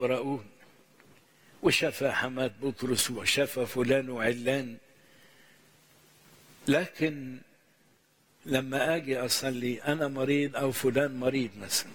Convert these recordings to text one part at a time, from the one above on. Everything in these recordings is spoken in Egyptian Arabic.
يقرؤون وشفى حماد بطرس وشفى فلان وعلان لكن لما اجي اصلي انا مريض او فلان مريض مثلا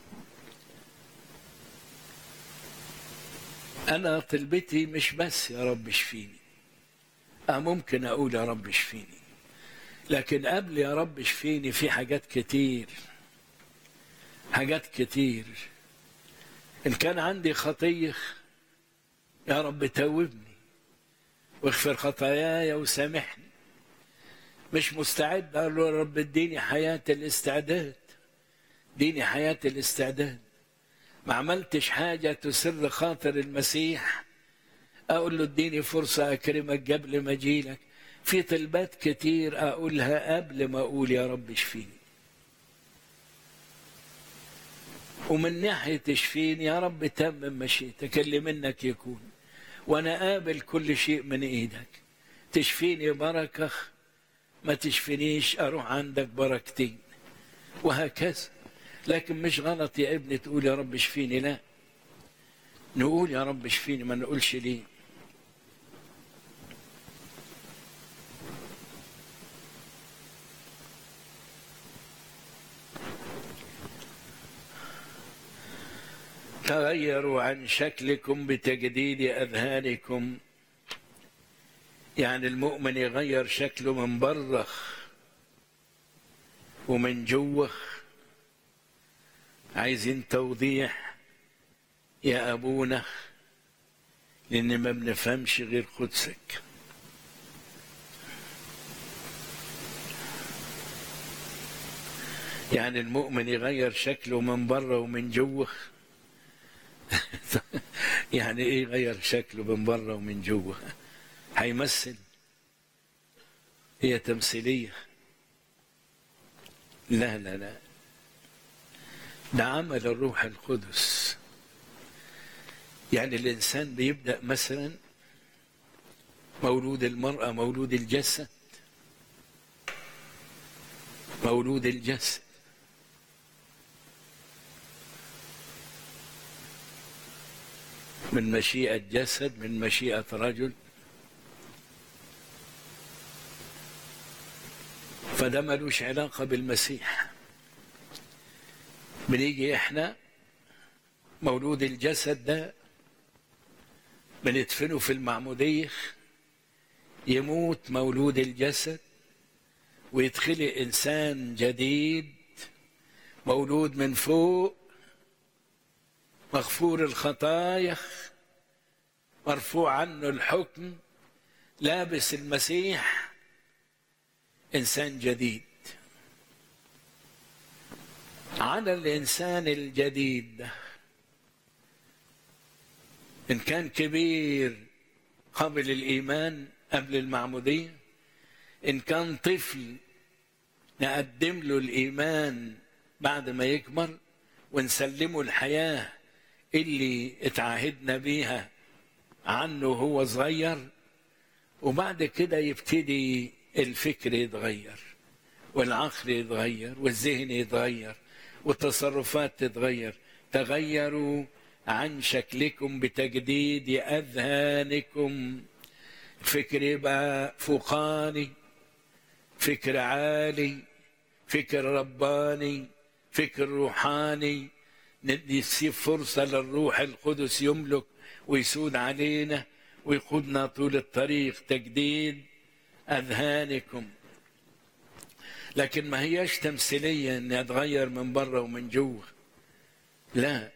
انا طلبتي مش بس يا رب اشفيني أه ممكن اقول يا رب اشفيني لكن قبل يا رب اشفيني في حاجات كتير حاجات كتير ان كان عندي خطيه يا رب توبني واغفر خطاياي وسامحني مش مستعد اقول له يا رب اديني حياه الاستعداد اديني حياه الاستعداد ما عملتش حاجه تسر خاطر المسيح اقول له اديني فرصه اكرمك قبل ما اجيلك في طلبات كتير اقولها قبل ما اقول يا رب اشفيني ومن ناحيه اشفيني يا رب تمم مشيتك اللي منك يكون وانا قابل كل شيء من ايدك تشفيني بركه ما تشفينيش اروح عندك بركتين وهكذا لكن مش غلط يا ابني تقول يا رب اشفيني لا نقول يا رب اشفيني ما نقولش ليه تغيروا عن شكلكم بتجديد اذهانكم يعني المؤمن يغير شكله من بره ومن جوه عايزين توضيح يا ابونا لان ما بنفهمش غير قدسك يعني المؤمن يغير شكله من بره ومن جوه يعني ايه يغير شكله من بره ومن جوه هيمثل هي تمثيليه لا لا لا ده عمل الروح القدس يعني الانسان بيبدا مثلا مولود المراه مولود الجسد مولود الجسد من مشيئة جسد من مشيئة رجل فده ملوش علاقة بالمسيح بنيجي احنا مولود الجسد ده بندفنه في المعمودية يموت مولود الجسد ويدخلي إنسان جديد مولود من فوق مغفور الخطايا مرفوع عنه الحكم لابس المسيح انسان جديد على الانسان الجديد ده ان كان كبير قبل الايمان قبل المعموديه ان كان طفل نقدم له الايمان بعد ما يكبر ونسلمه الحياه اللي اتعاهدنا بيها عنه هو صغير وبعد كده يبتدي الفكر يتغير والعقل يتغير والذهن يتغير والتصرفات تتغير تغيروا عن شكلكم بتجديد اذهانكم فكر يبقى فوقاني فكر عالي فكر رباني فكر روحاني نسيب فرصة للروح القدس يملك ويسود علينا ويقودنا طول الطريق تجديد أذهانكم لكن ما هياش تمثيلية إني أتغير من بره ومن جوه لا